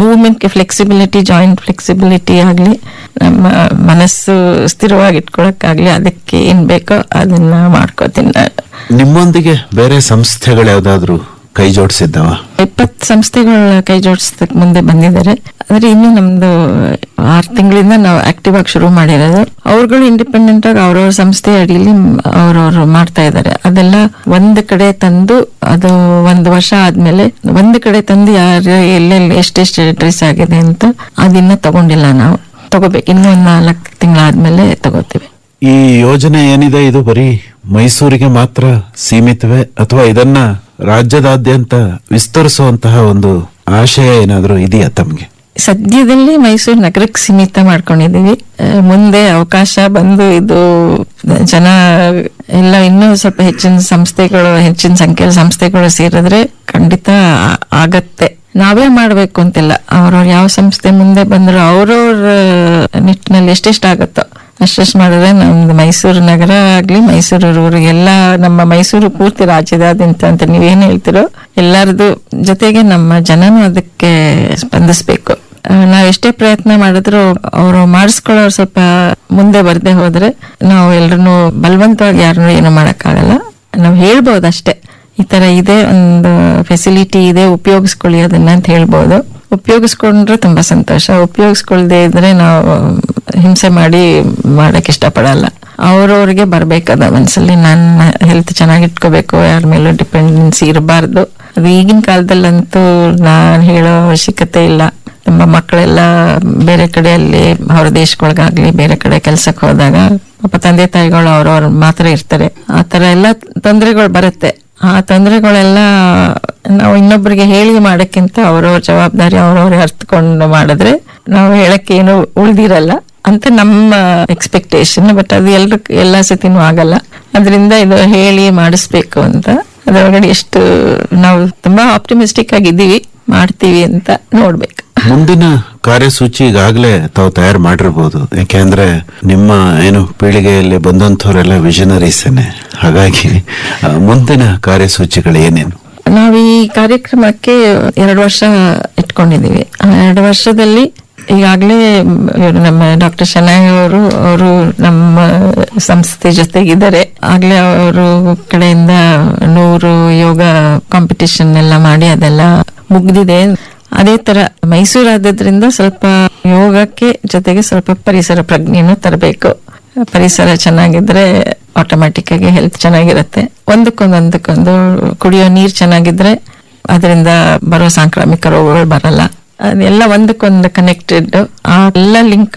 movement flexibility joint flexibility ಆಗಲಿ ನಮ್ಮ ಮನಸ್ಸು ಸ್ಥಿರವಾಗಿ ಇಟ್ಕೊಳಕ್ಕಾಗ್ಲಿ ಅದಕ್ಕೆ ಏನ್ ಬೇಕೋ ಅದನ್ನ ಮಾಡ್ಕೋತೀನಿ ನಾನು ನಿಮ್ಮೊಂದಿಗೆ ಬೇರೆ ಸಂಸ್ಥೆಗಳು ಯಾವ್ದಾದ್ರು ಕೈ ಜೋಡಿಸಿದ್ದವ ಇಪ್ಪತ್ತು ಸಂಸ್ಥೆಗಳ ಕೈ ಜೋಡಿಸೋದಕ್ಕೆ ಮುಂದೆ ಬಂದಿದ್ದಾರೆ ಆದ್ರೆ ಇನ್ನು ನಮ್ದು ಆರು ತಿಂಗಳಿಂದ ನಾವು ಆಕ್ಟಿವ್ ಆಗಿ ಶುರು ಮಾಡಿರೋದು ಅವ್ರುಗಳು ಇಂಡಿಪೆಂಡೆಂಟ್ ಆಗಿ ಅವ್ರವ್ರ ಸಂಸ್ಥೆ ಅಡಿಯಲ್ಲಿ ಅವ್ರವ್ರು ಮಾಡ್ತಾ ಇದ್ದಾರೆ ಅದೆಲ್ಲ ಒಂದ್ ಕಡೆ ತಂದು ಅದು ಒಂದು ವರ್ಷ ಆದ್ಮೇಲೆ ಒಂದ್ ಕಡೆ ತಂದು ಯಾರು ಎಲ್ಲೆಲ್ಲಿ ಎಷ್ಟೆಷ್ಟು ಟೆರಿಟರೀಸ್ ಆಗಿದೆ ಅಂತ ಅದಿನ್ನ ತಗೊಂಡಿಲ್ಲ ನಾವು ತಗೋಬೇಕು ಇನ್ನೂ ಒಂದ್ ನಾಲ್ಕು ತಿಂಗಳಾದ್ಮೇಲೆ ತಗೋತೀವಿ ಈ ಯೋಜನೆ ಏನಿದೆ ಇದು ಬರೀ ಮೈಸೂರಿಗೆ ಮಾತ್ರ ಸೀಮಿತವೇ ಅಥವಾ ಇದನ್ನ ರಾಜ್ಯದಾದ್ಯಂತ ವಿಸ್ತರಿಸುವಂತಹ ಒಂದು ಆಶಯ ಏನಾದ್ರೂ ಇದೆಯಾ ತಮ್ಗೆ ಸದ್ಯದಲ್ಲಿ ಮೈಸೂರು ನಗರಕ್ಕೆ ಸೀಮಿತ ಮಾಡ್ಕೊಂಡಿದೀವಿ ಆ, ಮುಂದೆ ಅವಕಾಶ ಬಂದು ಇದು ಜನ ಎಲ್ಲ ಇನ್ನೂ ಸ್ವಲ್ಪ ಹೆಚ್ಚಿನ ಸಂಸ್ಥೆಗಳು ಹೆಚ್ಚಿನ ಸಂಖ್ಯೆಯ ಸಂಸ್ಥೆಗಳು ಸೇರಿದ್ರೆ ಖಂಡಿತ ಆ- ಆಗತ್ತೆ ನಾವೇ ಮಾಡ್ಬೇಕು ಅಂತಿಲ್ಲ ಅವ್ರವ್ರ ಯಾವ ಸಂಸ್ಥೆ ಮುಂದೆ ಬಂದ್ರು ಅವ್ರವ್ರ ನಿಟ್ಟಿನಲ್ಲಿ ಎಷ್ಟೆಷ್ಟು ಆಗುತ್ತೋ ಅಷ್ಟೆಷ್ಟು ಮಾಡಿದ್ರೆ ನಮ್ದು ಮೈಸೂರು ನಗರ ಆಗ್ಲಿ ಮೈಸೂರು ಊರು ಎಲ್ಲ ನಮ್ಮ ಮೈಸೂರು ಪೂರ್ತಿ ರಾಜ್ಯದಾದ್ಯಂತ ಅಂತ ನೀವೇನ್ ಹೇಳ್ತಿರೋ ಎಲ್ಲರದು ಜೊತೆಗೆ ನಮ್ಮ ಜನನು ಅದಕ್ಕೆ ಸ್ಪಂದಿಸ್ಬೇಕು ಆ, ನಾವ್ ಎಷ್ಟೇ ಪ್ರಯತ್ನ ಮಾಡಿದ್ರು ಅವರು ಮಾಡಿಸ್ಕೊಳ್ಳೋರು ಸ್ವಲ್ಪ ಮುಂದೆ ಬರ್ದೇ ಹೋದ್ರೆ ನಾವು ಎಲ್ರು ಬಲವಂತವಾಗಿ ಯಾರನ್ನು ಏನು ಮಾಡಕ್ಕಾಗಲ್ಲ ನಾವು ಹೇಳ್ಬೋದು ಅಷ್ಟೇ ಈ ತರ ಇದೆ ಒಂದು ಫೆಸಿಲಿಟಿ ಇದೆ ಉಪಯೋಗಿಸ್ಕೊಳ್ಳಿ ಅದನ್ನ ಅಂತ ಹೇಳ್ಬೋದು ಉಪಯೋಗಿಸ್ಕೊಂಡ್ರೆ ತುಂಬಾ ಸಂತೋಷ ಉಪಯೋಗಿಸ್ಕೊಳ್ದೇ ಇದ್ರೆ ನಾವು ಹಿಂಸೆ ಮಾಡಿ ಮಾಡಕ್ ಇಷ್ಟಪಡಲ್ಲ ಅವ್ರವ್ರಿಗೆ ಬರ್ಬೇಕದ ಮನ್ಸಲ್ಲಿ ನನ್ನ ಹೆಲ್ತ್ ಚೆನ್ನಾಗಿ ಇಟ್ಕೋಬೇಕು ಯಾರ ಮೇಲೂ ಡಿಪೆಂಡೆನ್ಸಿ ಇರಬಾರ್ದು ಅದು ಈಗಿನ ಕಾಲದಲ್ಲಂತೂ ನಾನ್ ಹೇಳೋ ಅವಶ್ಯಕತೆ ಇಲ್ಲ ನಮ್ಮ ಮಕ್ಕಳೆಲ್ಲ ಬೇರೆ ಕಡೆಯಲ್ಲಿ ಹೊರ ದೇಶಗಳಿಗಾಗ್ಲಿ ಬೇರೆ ಕಡೆ ಕೆಲ್ಸಕ್ಕೆ ಹೋದಾಗ ಪಾಪ ತಂದೆ ತಾಯಿಗಳು ಅವ್ರವ್ರ ಮಾತ್ರ ಇರ್ತಾರೆ ಆ ತರ ಎಲ್ಲ ತೊಂದರೆಗಳು ಬರುತ್ತೆ ಆ ತೊಂದರೆಗಳೆಲ್ಲ ನಾವು ಇನ್ನೊಬ್ಬರಿಗೆ ಹೇಳಿ ಮಾಡಕ್ಕಿಂತ ಅವ್ರವ್ರ ಜವಾಬ್ದಾರಿ ಅವ್ರವ್ರೆ ಅರ್ಥಕೊಂಡು ಮಾಡಿದ್ರೆ ನಾವು ಹೇಳಕ್ಕೆ ಏನು ಉಳ್ದಿರಲ್ಲ ಅಂತ ನಮ್ಮ ಎಕ್ಸ್ಪೆಕ್ಟೇಷನ್ ಬಟ್ ಅದು ಎಲ್ರ ಎಲ್ಲಾ ಸತಿನೂ ಆಗಲ್ಲ ಅದರಿಂದ ಇದು ಹೇಳಿ ಮಾಡಿಸ್ಬೇಕು ಅಂತ ಅದರೊಳಗಡೆ ಎಷ್ಟು ನಾವು ತುಂಬಾ ಆಪ್ಟಿಮಿಸ್ಟಿಕ್ ಆಗಿದ್ದೀವಿ ಮಾಡ್ತೀವಿ ಅಂತ ನೋಡ್ಬೇಕು ಮುಂದಿನ ಕಾರ್ಯಸೂಚಿ ಈಗಾಗಲೇ ತಾವು ತಯಾರು ಮಾಡಿರ್ಬೋದು ಯಾಕೆಂದ್ರೆ ನಿಮ್ಮ ಏನು ಪೀಳಿಗೆಯಲ್ಲಿ ಬಂದಂಥವರೆಲ್ಲ ವಿಷನರೀಸೇನೆ ಹಾಗಾಗಿ ಆ, ಮುಂದಿನ ಕಾರ್ಯಸೂಚಿಗಳು ಏನೇನು ನಾವು ಈ ಕಾರ್ಯಕ್ರಮಕ್ಕೆ ಎರಡು ವರ್ಷ ಇಟ್ಕೊಂಡಿದೀವಿ ಆ ಎರಡು ವರ್ಷದಲ್ಲಿ ಈಗಾಗಲೇ ಇವ್ರು ನಮ್ಮ ಡಾಕ್ಟರ್ ಶನಾಯ್ ಅವರು ಅವರು ನಮ್ಮ ಸಂಸ್ಥೆ ಜೊತೆಗಿದ್ದಾರೆ ಆಗ್ಲೇ ಅವರು ಕಡೆಯಿಂದ ನೂರು ಯೋಗ ಕಾಂಪಿಟಿಷನ್ ಎಲ್ಲ ಮಾಡಿ ಅದೆಲ್ಲ ಮುಗ್ದಿದೆ ಅದೇ ತರ ಮೈಸೂರು ಆದ್ರಿಂದ ಸ್ವಲ್ಪ ಯೋಗಕ್ಕೆ ಜೊತೆಗೆ ಸ್ವಲ್ಪ ಪರಿಸರ ಪ್ರಜ್ಞೆನೂ ತರಬೇಕು ಪರಿಸರ ಚೆನ್ನಾಗಿದ್ರೆ ಆಟೋಮ್ಯಾಟಿಕ್ ಆಗಿ ಹೆಲ್ತ್ ಚೆನ್ನಾಗಿರುತ್ತೆ ಒಂದಕ್ಕೊಂದು ಒಂದಕ್ಕೊಂದು ಕುಡಿಯೋ ನೀರ್ ಚೆನ್ನಾಗಿದ್ರೆ ಅದರಿಂದ ಬರೋ ಸಾಂಕ್ರಾಮಿಕ ರೋಗಗಳು ಬರಲ್ಲ ಅದೆಲ್ಲ ಒಂದಕ್ಕೊಂದು ಕನೆಕ್ಟೆಡ್ ಆ ಎಲ್ಲ ಲಿಂಕ್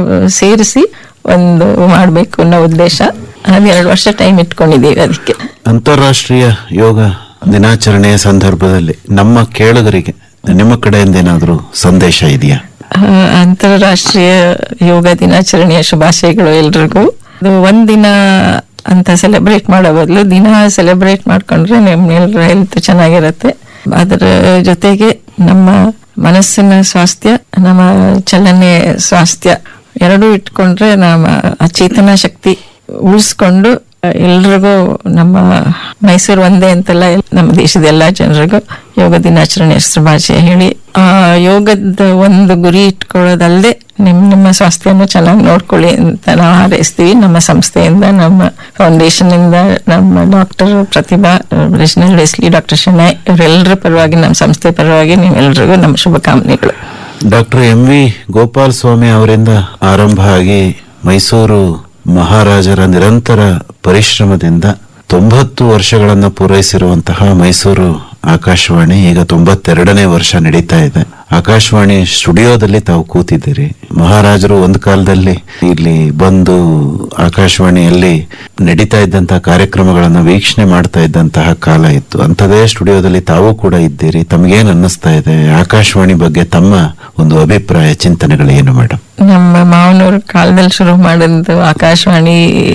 ಸೇರಿಸಿ ಒಂದು ಮಾಡ್ಬೇಕು ಅನ್ನೋ ಉದ್ದೇಶ ಅದು ಎರಡು ವರ್ಷ ಟೈಮ್ ಇಟ್ಕೊಂಡಿದ್ದೀವಿ ಅದಕ್ಕೆ ಅಂತಾರಾಷ್ಟ್ರೀಯ ಯೋಗ ದಿನಾಚರಣೆಯ ಸಂದರ್ಭದಲ್ಲಿ ನಮ್ಮ ಕೇಳುಗರಿಗೆ ನಿಮ್ಮ ಕಡೆಯಿಂದ ಏನಾದರೂ ಸಂದೇಶ ಇದೆಯಾ ಆ, ಅಂತಾರಾಷ್ಟ್ರೀಯ ಯೋಗ ದಿನಾಚರಣೆಯ ಶುಭಾಶಯಗಳು ಎಲ್ರಿಗೂ ಅದು ಒಂದಿನ ಅಂತ ಸೆಲೆಬ್ರೇಟ್ ಮಾಡೋ ಬದಲು ದಿನ ಸೆಲೆಬ್ರೇಟ್ ಮಾಡ್ಕೊಂಡ್ರೆ ನಿಮ್ಮೆಲ್ಲರ ಹೆಲ್ತ್ ಚೆನ್ನಾಗಿರುತ್ತೆ ಅದರ ಜೊತೆಗೆ ನಮ್ಮ ಮನಸ್ಸಿನ ಸ್ವಾಸ್ಥ್ಯ ನಮ್ಮ ಚಲನೆ ಸ್ವಾಸ್ಥ್ಯ ಎರಡೂ ಇಟ್ಕೊಂಡ್ರೆ ನಮ್ಮ ಆ ಚೇತನ ಶಕ್ತಿ ಉಳಿಸ್ಕೊಂಡು ಎಲ್ರಿಗೂ ನಮ್ಮ ಮೈಸೂರು ಒಂದೇ ಅಂತಲ್ಲ ಎಲ್- ನಮ್ಮ ದೇಶದ ಎಲ್ಲಾ ಜನರಿಗೂ ಯೋಗ ದಿನಾಚರಣೆ ಶುಭಾಶಯ ಹೇಳಿ ಆ ಯೋಗದ ಒಂದು ಗುರಿ ಇಟ್ಕೊಳ್ಳೋದಲ್ಲದೆ ನಿಮ್ ನಿಮ್ಮ ಸ್ವಾಸ್ಥ್ಯನ ಚೆನ್ನಾಗಿ ನೋಡ್ಕೊಳ್ಳಿ ಅಂತ ನಾವು ಹಾರೈಸ್ತೀವಿ ನಮ್ಮ ಸಂಸ್ಥೆಯಿಂದ ನಮ್ಮ ಫೌಂಡೇಶನ್ ಇಂದ ನಮ್ಮ doctor Prathibha Reginald Wesley doctor Shenoy ಇವರೆಲ್ಲರ ಪರವಾಗಿ ನಮ್ಮ ಸಂಸ್ಥೆ ಪರವಾಗಿ ನೀವೆಲ್ರಿಗೂ ನಮ್ಮ ಶುಭಕಾಮನೆಗಳು doctor M V Gopal Swamy ಅವರಿಂದ ಆರಂಭ ಆಗಿ ಮೈಸೂರು ಮಹಾರಾಜರ ನಿರಂತರ ಪರಿಶ್ರಮದಿಂದ ತೊಂಬತ್ತು ವರ್ಷಗಳನ್ನು ಪೂರೈಸಿರುವಂತಹ ಮೈಸೂರು ಆಕಾಶವಾಣಿ ಈಗ ತೊಂಬತ್ತೆರಡನೇ ವರ್ಷ ನಡೀತಾ ಇದೆ ಆಕಾಶವಾಣಿ ಸ್ಟುಡಿಯೋದಲ್ಲಿ ತಾವು ಕೂತಿದ್ದೀರಿ ಮಹಾರಾಜರು ಒಂದು ಕಾಲದಲ್ಲಿ ಇಲ್ಲಿ ಬಂದು ಆಕಾಶವಾಣಿಯಲ್ಲಿ ನಡೀತಾ ಇದ್ದಂತಹ ಕಾರ್ಯಕ್ರಮಗಳನ್ನು ವೀಕ್ಷಣೆ ಮಾಡ್ತಾ ಇದ್ದಂತಹ ಕಾಲ ಇತ್ತು ಅಂಥದೇ ಸ್ಟುಡಿಯೋದಲ್ಲಿ ತಾವು ಕೂಡ ಇದ್ದೀರಿ ತಮಗೇನ್ ಅನ್ನಿಸ್ತಾ ಇದೆ ಆಕಾಶವಾಣಿ ಬಗ್ಗೆ ತಮ್ಮ ಒಂದು ಅಭಿಪ್ರಾಯ ಚಿಂತನೆಗಳು ಏನು ಮೇಡಮ್ ನಮ್ಮ ಮಾವನವ್ರ ಕಾಲದಲ್ಲಿ ಶುರು ಮಾಡಿದ್ದು ಆಕಾಶವಾಣಿ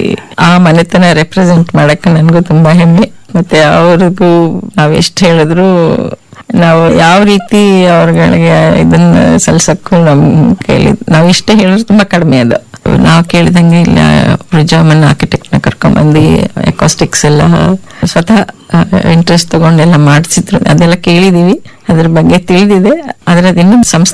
ಆ ಮನೆತನ ರೆಪ್ರೆಸೆಂಟ್ ಮಾಡಕ್ಕೆ ನನಗೂ ತುಂಬಾ ಹೆಮ್ಮೆ ಮತ್ತೆ ಅವ್ರಿಗೂ ನಾವ್ ಎಷ್ಟು ಹೇಳಿದ್ರು ನಾವು ಯಾವ ರೀತಿ ಅವ್ರಗಳಿಗೆ ಇದನ್ನ ಸಲ್ಸಕ್ಕೂ ನಮ್ ಕೈಲಿ ನಾವ್ ಇಷ್ಟೇ ಹೇಳಿದ್ರು ತುಂಬಾ ಕಡಿಮೆ ಅದು ನಾವು ಕೇಳಿದಂಗೆ ಇಲ್ಲ ಜರ್ಮನ್ ಆರ್ಕಿಟೆಕ್ಟ್ ನ ಕರ್ಕೊಂಡ್ಬಂದು ಎಕಾಸ್ಟಿಕ್ಸ್ ಎಲ್ಲ ಸ್ವತಃ ಇಂಟ್ರೆಸ್ಟ್ ತಗೊಂಡೆಲ್ಲ ಮಾಡಿಸಿದ್ರು ಅದೆಲ್ಲ ಕೇಳಿದೀವಿ ಅದ್ರ ಬಗ್ಗೆ ತಿಳಿದಿದೆ ಆದ್ರೆ ಅದು ಇನ್ನೂ ಸಂಸ್ಥೆ